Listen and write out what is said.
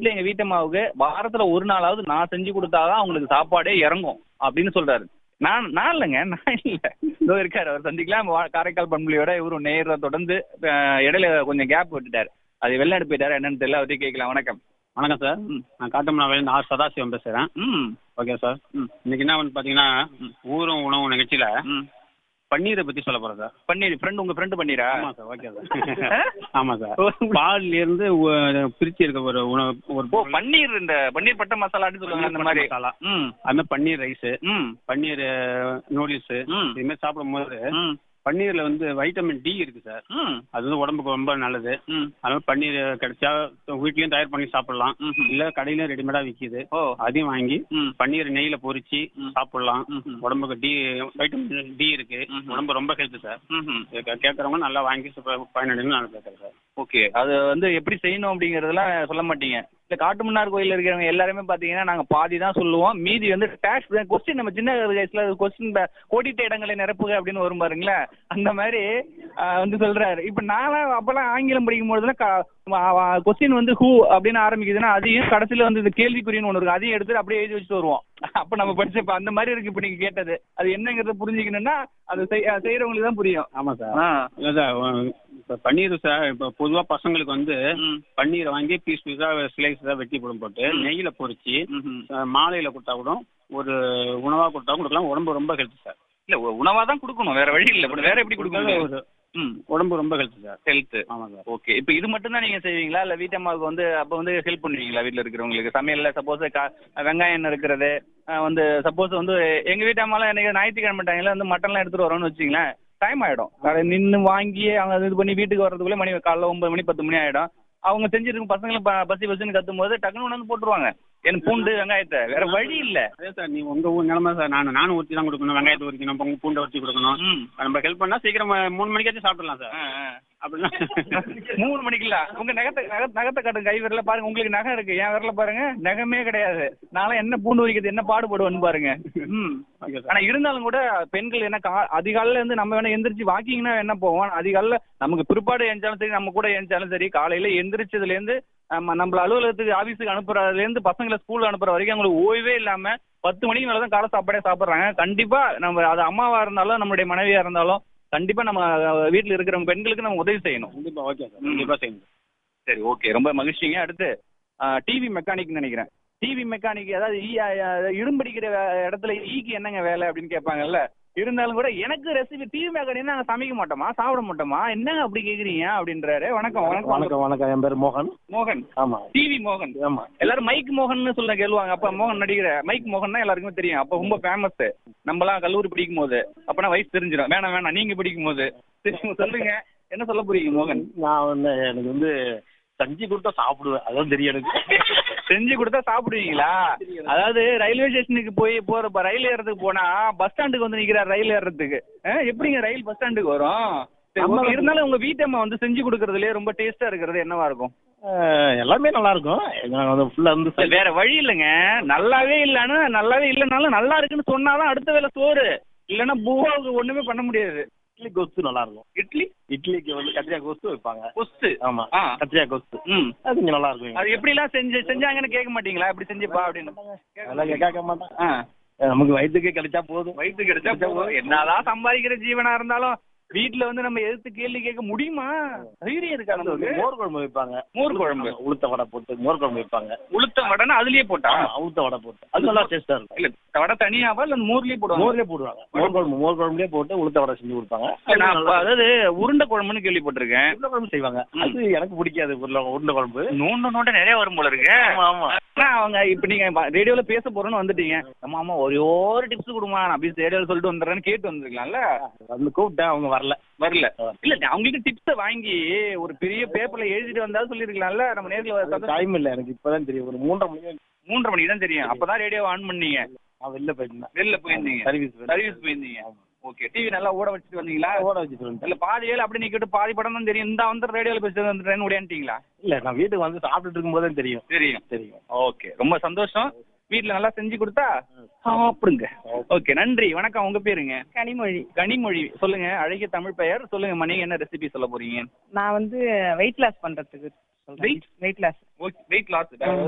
வீட்ல எங்க வீட்டம்மாவுக்கு வாரத்துல ஒரு நாளாவது நான் செஞ்சு கொடுத்தாதான் அவங்களுக்கு சாப்பாடே இறங்கும் அப்படின்னு சொல்றாரு நான் நான் இல்லைங்க நான் இல்ல இதோ இருக்காரு அவர் சந்திக்கலாம் வா- காரைக்கால் பண்புலியோட இவரும் நேர தொடர்ந்து அஹ், இடையில கொஞ்சம் கேப் விட்டுட்டாரு அது வெளிநாடு போயிட்டாரு என்னன்னு தெரியல அவர்கிட்ட கேட்கலாம் வணக்கம் வணக்கம் சார் ம். நான் காட்டமனாவிலேருந்து ஆர் சதாசிவம் பேசுகிறேன் ம் ஓகே சார் ம். இன்னைக்கு என்ன வந்து பார்த்தீங்கன்னா ஊரும் உணவு நிகழ்ச்சியில் ம் பன்னீரை பற்றி சொல்ல போகிறேன் சார் பன்னீர் ஃப்ரெண்ட் உங்க ஃப்ரெண்டு பன்னீரா ஆமாம் சார் ஓகே சார் ஆமாம் சார் பால்லேருந்து பிரிச்சு இருக்க ஒரு உணவு ஒரு ஓ பன்னீர் இந்த பன்னீர் பட்டை மசாலான்னு சொல்லுவாங்க அந்த மாதிரி மசாலா ம் அது மாதிரி பன்னீர் ரைஸு ம் பன்னீர் நூடுல்ஸு ம். இது மாதிரி சாப்பிடும்போது ம் பன்னீரில் வந்து வைட்டமின் டி இருக்கு சார் ம் அது வந்து உடம்புக்கு ரொம்ப நல்லது ம் அதனால பன்னீர் கிடைச்சா வீட்லயும் தயார் பண்ணி சாப்பிடலாம் ம்ஹும். இல்ல கடையிலயும் ரெடிமேடா விக்குது ஓ அதையும் வாங்கி ம் பன்னீர் நெய்ல பொரிச்சு ம். சாப்பிடலாம் ம்ஹும். உடம்புக்கு டி வைட்டமின் டி இருக்கு ம்ஹும். உடம்பு ரொம்ப ஹெல்த் சார் ம்ஹும். இதை கே- கேட்கறவங்க நல்லா வாங்கி சு- பயனடைன்னு நான் கேட்கறேன் சார் ஓகே அது வந்து எப்படி செய்யணும் அப்படிங்கறதெல்லாம் சொல்ல மாட்டீங்க இந்த காட்டுமன்னார் கோயில் இருக்கிறவங்க எல்லாருமே பாத்தீங்கன்னா நாங்க பாதி தான் சொல்லுவோம் மீதி வந்து டேக்ஸ் கொஸ்டின் நம்ம சின்ன வயசுல கொஸ்டின் கோடிட்ட இடங்களை நிரப்புக அப்படின்னு வரும் பாருங்களேன் அந்த மாதிரி ஆஹ், வந்து சொல்றாரு இப்ப நான் அப்பெல்லாம் ஆங்கிலம் படிக்கும் போதுலாம் கொஸ்டின் வந்து ஹூ அப்படின்னு ஆரம்பிக்குதுன்னா அதையும் கடைசியில வந்து இந்த கேள்விக்குறின்னு ஒன்று இருக்கு அதையும் எடுத்து அப்படியே எழுதி வச்சுட்டு வருவோம் அப்ப நம்ம படிச்சப்ப அந்த மாதிரி இருக்கு இப்ப நீங்க கேட்டது அது என்னங்கிறத புரிஞ்சுக்கணும்னா அது செய்- அஹ் செய்யறவங்களுக்கு தான் புரியும் ஆமா சார் ஆ. இல்ல சார் உ- இப்ப பன்னீர் சார் இப்போ பொதுவா பசங்களுக்கு வந்து ம். பன்னீரை வாங்கி பீஸ் பீஸா ஸ்லைஸ் வெட்டி போடும் போட்டு ம். நெய்யில பொரிச்சு ம்ஹும். அஹ், மாலையில கொடுத்தா கூட ஒரு உணவா கொடுத்தா கொடுக்கலாம் உடம்பு ரொம்ப ஹெல்த் சார் இல்ல உ- உணவா தான் கொடுக்கணும் வேற வழி இல்ல இப்ப வேற எப்படி கொடுக்க முடியும் ஒரு ம் உடம்பு ரொம்ப ஹெல்த் சார் ஹெல்த் ஆமா சார் ஓகே இப்போ இது மட்டும் தான் நீங்க செய்வீங்களா இல்ல வீட்டம்மாவுக்கு வந்து அப்ப வந்து ஹெல்ப் பண்ணுவீங்களா வீட்ல இருக்கிறவங்களுக்கு சமையல்ல சப்போஸ் வெங்காயம் இருக்கிறது வந்து சப்போஸ் வந்து எங்க வீட்டம்மாலாம் எனக்கு ஞாயிற்றுக்கிழமை டைம்ல வந்து மட்டன்லாம் எடுத்துட்டு வரோம்னு வச்சுங்களேன் டைம் ஆயிடும் அதை நின்று வாங்கி அவங்க இது பண்ணி வீட்டுக்கு வர்றதுக்குள்ள மணி காலைல ஒன்பது மணி பத்து மணி ஆயிடும் அவங்க செஞ்சிருக்கும் பசங்களும் ப- பசி பசின்னு கத்தும் போது டக்குனு கொண்டு வந்து போட்டுருவாங்க என் பூண்டு வெங்காயத்தை வேற வழி இல்ல அதே சார் நீ உங்க ஊர் நிலைமை சார் நான் நானும் ஊற்றி தான் கொடுக்கணும் வெங்காயத்தை உரிக்கணும் பொங்க பூண்டை உரிச்சு கொடுக்கணும் ம் நம்ம ஹெல்ப் பண்ணா சீக்கிரம் மூணு மணிக்காச்சும் சாப்பிடலாம் சார் ஆ, ஆ. அப்படின்னா மூணு மணிக்குல உங்க நகத்தை நகத்தை நகத்தை காட்டுங்க கை விரல பாருங்க உங்களுக்கு நகை இருக்கு என் விரல பாருங்க நகமே கிடையாது நான்லாம் என்ன பூண்டு வைக்கிறது என்ன பாடுபடுவேன்னு பாருங்க ம் ஓகே சார் ஆனா இருந்தாலும் கூட பெண்கள் என்ன கா அதிகாலைல இருந்து நம்ம வேணா எந்திரிச்சு வாக்கிங்னா என்ன போவோம் அதிகாலைல நமக்கு பிற்பாடு எஞ்சாலும் சரி நம்ம கூட எஞ்சாலும் சரி காலையில எந்திரிச்சதுல இருந்து நம்ம நம்மள அலுவலகத்துக்கு ஆபீஸுக்கு அனுப்புறதுல இருந்து பசங்களை ஸ்கூல் அனுப்புற வரைக்கும் அவங்களுக்கு ஓய்வே இல்லாம பத்து மணிக்கு மேல தான் காலை சாப்பாடே சாப்பிடுறாங்க கண்டிப்பா நம்ம அது அம்மாவா இருந்தாலும் நம்மளுடைய மனைவியா இருந்தாலும் கண்டிப்பா நம்ம அஹ், வீட்டுல இருக்கிறவங்க பெண்களுக்கு நம்ம உதவி செய்யணும் கண்டிப்பா ஓகே சார் கண்டிப்பா செய்யுங்க சரி ஓகே ரொம்ப மகிழ்ச்சிங்க அடுத்து டிவி மெக்கானிக் நினைக்கிறேன் டிவி மெக்கானிக் அதாவது ஈ இடும்படிக்கிற வே- இடத்துல ஈக்கு என்னங்க வேலை அப்படின்னு கேட்பாங்கல்ல இருந்தாலும் கூட எனக்கு ரெசிபி டிவி மெக்கானிக் நாங்கள் சமைக்க மாட்டோமா சாப்பிட மாட்டோமா என்னங்க அப்படி கேக்குறீங்க அப்படின்றாரு வணக்கம் வணக்கம் வணக்கம் வணக்கம் என் பேர் மோகன் மோகன் ஆமா டிவி மோகன் ஆமா எல்லாரும் மைக் மோகன் சொல்ல கேள்வாங்க அப்ப மோகன் நடிக்கிற மைக் மோகன்னா எல்லாருக்குமே தெரியும் அப்ப ரொம்ப ஃபேமஸ் நம்மலாம் கல்லூரி படிக்கும் போது அப்பனா வயசு தெரிஞ்சிடும் வேணாம் வேணாம் நீங்க படிக்கும் போது சரி, சொல்லுங்க என்ன சொல்ல போறீங்க மோகன் நான் வந்து எனக்கு வந்து செஞ்சு கொடுத்தா சாப்பிடுவேன் அதான் தெரியும் எனக்கு செஞ்சு கொடுத்தா சாப்பிடுவீங்களா அதாவது ரயில்வே ஸ்டேஷனுக்கு போய் போற இப்ப ரயில் ஏறதுக்கு போனா பஸ் ஸ்டாண்டுக்கு வந்து நிக்கிறார் ரயில் ஏறதுக்கு அஹ், எப்படிங்க ரயில் பஸ் ஸ்டாண்டுக்கு வரும் சரி, நம்ம okay. இருந்தாலும் உங்க வீட்டம்மா வந்து செஞ்சு கொடுக்கறதுலயே ரொம்ப டேஸ்டா இருக்கிறது என்னவா இருக்கும் அஹ், எல்லாமே நல்லா இருக்கும் நான் வந்து ஃபுல்லா வந்து சரி, வேற வழி இல்லைங்க நல்லாவே இல்லைன்னு நல்லாவே இல்லைனாலும் நல்லா இருக்குன்னு சொன்னாதான் அடுத்த வேலை சோறு இல்லைன்னா பூவாவுக்கு ஒண்ணுமே பண்ண முடியாது இட்லி கொஸ்து நல்லா இருக்கும் இட்லி இட்லிக்கு வந்து கத்திரிக்காய் கொஸ்து வைப்பாங்க கொஸ்து ஆமா ஆ. கத்திரிக்காய் கொஸ்து ம் அது கொஞ்சம் நல்லா இருக்கும் அது எப்படிலாம் செஞ்சு செஞ்சாங்கன்னு கேட்க மாட்டீங்களா இப்படி செஞ்சுப்பா அப்படின்னு அதெல்லாம் கேட்க மாட்டேன் ஆ நமக்கு வயிற்றுக்கு கிடைச்சா போதும் வயிற்று கிடைச்சா போதும் என்னதான் சம்பாதிக்கிற ஜீவனா இருந்தாலும் வீட்டுல வந்து நம்ம எதிர்த்து கேள்வி கேட்க முடியுமா தைரியம் இருக்கா அது வந்து நமக்கு மோர் குழம்பு வைப்பாங்க மோர் குழம்பு ஆமா, உளுத்த வடை போட்டு மோர் குழம்பு வைப்பாங்க உளுத்த வடைன்னா அதுலயே போட்டா ஆமா, உளுத்த வடை போட்டு அது நல்லா டேஸ்டா இருக்கும் இல்ல வடை தனியாவா இல்ல மோர்லயே போடுவாங்க மோர்லயே போடுவாங்க மோர் குழம்பு மோர் குழம்புலயே போட்டு உளுத்த வடை செஞ்சு கொடுப்பாங்க இல்ல, நான் அது அப்ப நல்லா அதாவது உருண்டை குழம்புன்னு கேள்விப்பட்டிருக்கேன் உருண்டை குழம்பு செய்வாங்க அது எனக்கு பிடிக்காது உருளை உருண்டை குழம்பு நோண்ட நோண்ட நிறைய வரும் போல இருக்கு ஆமா ஆமா ஆனா அவங்க இப்ப நீங்க ரேடியோல பேச போறோம்னு வந்துட்டீங்க அம்மா அம்மா ஒரே ஒரு டிப்ஸ் கொடுமா நான் அப்படி ரேடியோல சொல்லிட்டு வந்துடுறேன்னு கேட்டு வந்திருக்கலாம்ல வந்து கூப்பிட்டேன் அவங்க வரல வரல இல்ல அவங்களுக்கு டிப்ஸ் வாங்கி ஒரு பெரிய பேப்பர்ல எழுதிட்டு வந்தா சொல்லிருக்கலாம்ல நம்ம நேர்ல டைம் இல்ல எனக்கு இப்பதான் தெரியும் ஒரு மூன்றரை மணி மூன்றரை மணிக்கு தான் தெரியும் அப்பதான் ரேடியோ ஆன் பண்ணீங்க நான் வெளில போயிருந்தேன் வெளில போயிருந்தீங்க சர்வீஸ் சர்வீஸ் போயிருந்தீங்க ஓகே டிவி நல்லா ஓட வச்சுட்டு வந்தீங்களா ஓட வச்சுட்டு வந்துட்டேன் இல்ல பாதி வேலை அப்படி நிக்கிட்டு பாதி படம் தான் தெரியும் இந்த வந்து ரேடியோல பேசிட்டு வந்துட்டேன்னு ஓடியான்ட்டீங்களா இல்ல நான் வீட்டுக்கு வந்து சாப்பிட்டுட்டு இருக்கும்போது தான் தெரியும் தெரியும் தெரியும் ஓகே ரொம்ப சந்தோஷம் வீட்ல நல்லா செஞ்சு கொடுத்தா சாப்பிடுங்க ஓகே நன்றி வணக்கம் உங்க பேருங்க கனிமொழி கனிமொழி சொல்லுங்க அழகிய தமிழ் பெயர் சொல்லுங்க மணி என்ன ரெசிபி சொல்ல போறீங்க நான் வந்து வெயிட் லாஸ் பண்றதுக்கு சொல்றேன் Weight? Weight loss weight loss